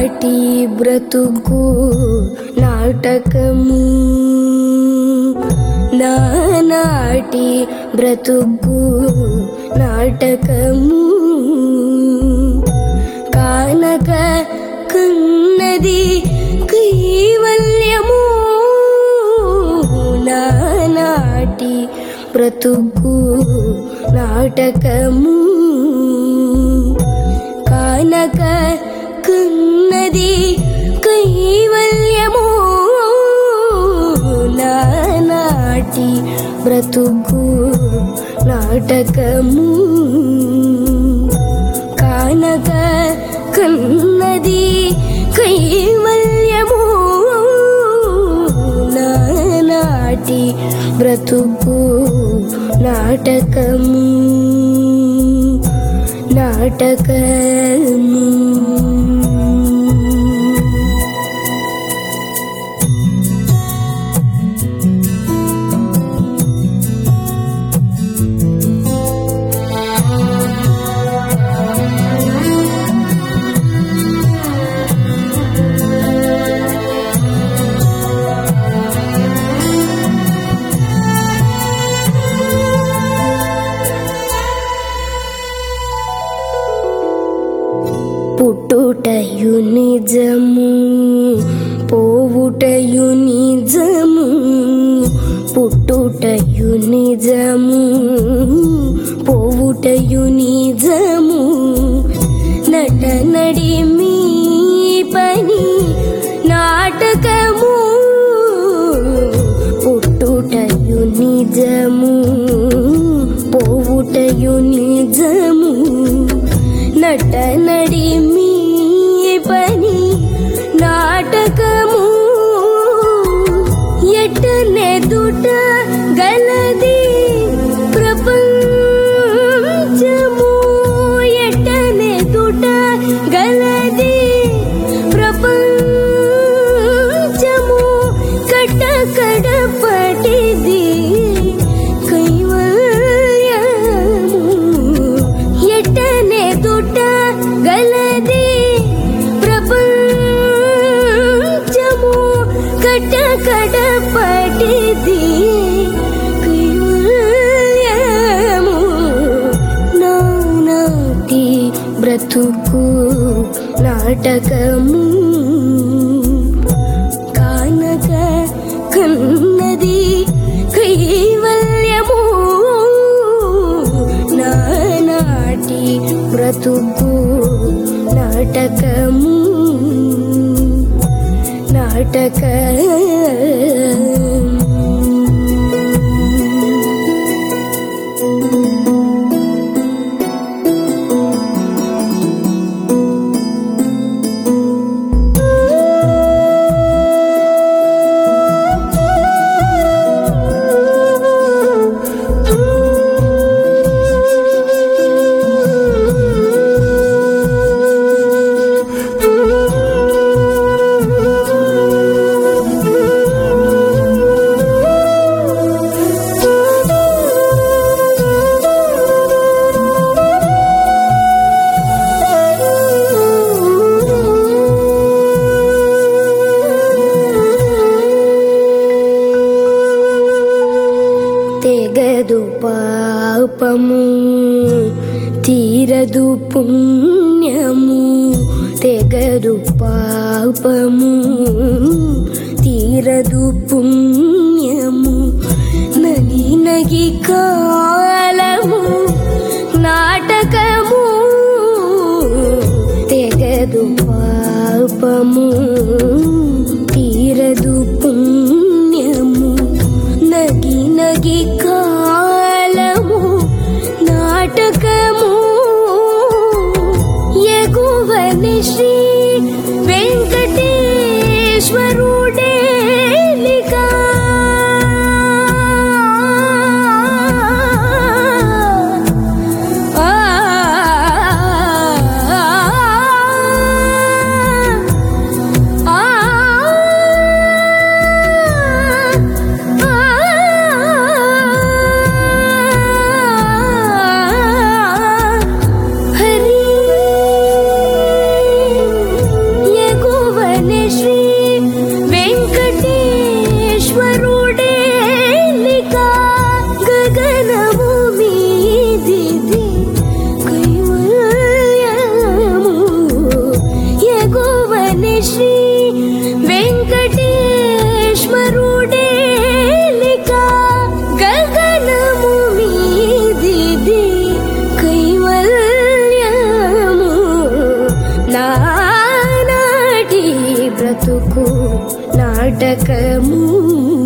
నానాటి బ్రతుకు నాటకము నానాటి బ్రతుకు నాటకము కానక కన్నది కైవల్యము నానాటి బ్రతుకు నాటకము కానక కన్నది కైవల్యము నానాటి బ్రతుకు నాటకము కానక కన్నది కైవల్యము నానాటి బ్రతుకు నాటకము నాటకము పుట్టుటయు నిజము పోవుటయు నిజము పుట్టుటయు నిజము పోవుటయు నిజము నట నడి మీ పని నాటకము పుట్టుటయు నిజము పోవుటయు నిజము నట నడి మీ పని నాటకము ఎటనెదుట గలది ప్రపంచము ఎటనెదుట గలది ప్రపంచము కట కడపటిది కైవల్యము ఎటనెదుట గలది ప్రపంచము కట కడపటిది కైవల్యము నానాటి బ్రతుకు నాటకము కానక కన్నది కైవల్యము నానాటి బ్రతుకు నాటకము నాటక తెగదు పాపము తీరదు పుణ్యము తెగదు పాపము తీరదు పుణ్యము నగి నగి కాలము నాటకము తెగదు పాపము తీరదు పుణ్యము నగి నగి కాలము నాటకము ఎగువని శ్రీ వెంకటేశ్వరుడేలికా ఆ ఆ ఆ బ్రతుకు నాటకము